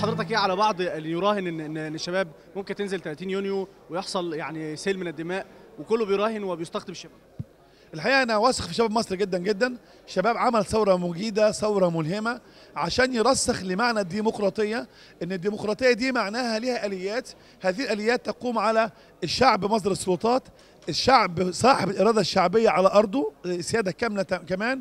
حضرتك ايه على بعض اللي يراهن ان ان إن الشباب ممكن تنزل 30 يونيو ويحصل يعني سيل من الدماء وكله بيراهن وبيستقطب الشباب الحقيقه انا واثق في شباب مصر جدا جدا شباب عمل ثوره مجيده ثوره ملهمه عشان يرسخ لمعنى الديمقراطيه ان الديمقراطيه دي معناها ليها اليات هذه الاليات تقوم على الشعب مصدر السلطات الشعب صاحب الاراده الشعبيه على ارضه سياده كامله ت- كمان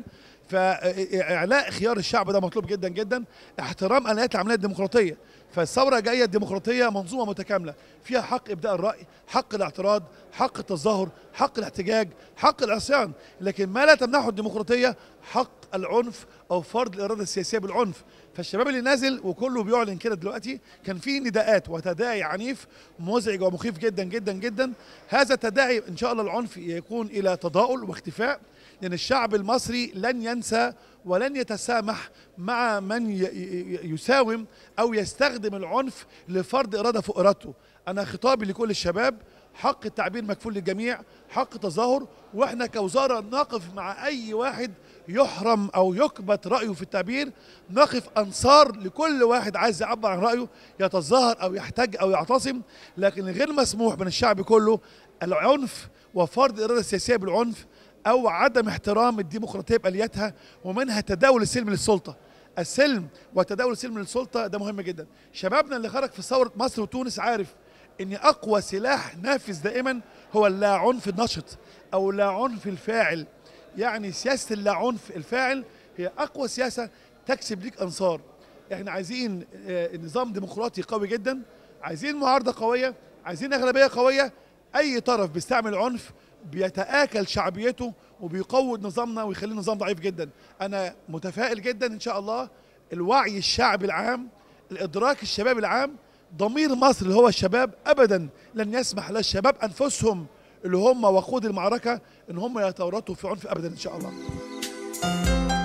فاعلاء خيار الشعب ده مطلوب جدا جدا احترام اليات العمليه الديمقراطيه فالثوره جايه الديمقراطيه منظومه متكامله فيها حق ابداء الراي حق الاعتراض حق التظاهر حق الاحتجاج حق العصيان لكن ما لا تمنحه الديمقراطيه حق العنف او فرض الاراده السياسيه بالعنف فالشباب اللي نازل وكله بيعلن كده دلوقتي كان في نداءات وتداعي عنيف مزعج ومخيف جدا جدا جدا هذا التداعي ان شاء الله العنف يكون الى تضاؤل واختفاء لان الشعب المصري لن ينسى ولن يتسامح مع من ي- ي- يساوم او يستخدم العنف لفرض اراده فوق ارادته انا خطابي لكل الشباب حق التعبير مكفول للجميع حق التظاهر واحنا كوزاره نقف مع اي واحد يحرم او يكبت رايه في التعبير نقف انصار لكل واحد عايز يعبر عن رايه يتظاهر او يحتج او يعتصم لكن غير مسموح من الشعب كله العنف وفرض الاراده السياسيه بالعنف او عدم احترام الديمقراطيه بالياتها ومنها تداول السلم للسلطه السلم وتداول السلم للسلطه ده مهم جدا شبابنا اللي خرج في ثوره مصر وتونس عارف ان اقوى سلاح نافذ دائما هو اللا عنف النشط او لا عنف الفاعل يعني سياسه اللا عنف الفاعل هي اقوى سياسه تكسب ليك انصار احنا عايزين آه، نظام ديمقراطي قوي جدا عايزين معارضه قويه عايزين اغلبيه قويه اي طرف بيستعمل عنف بيتآكل شعبيته وبيقوض نظامنا ويخليه نظام ضعيف جدا انا متفائل جدا ان شاء الله الوعي الشعبي العام الادراك الشباب العام ضمير مصر اللي هو الشباب ابدا لن يسمح للشباب انفسهم اللي هم وقود المعركه ان هم يتورطوا في عنف ابدا ان شاء الله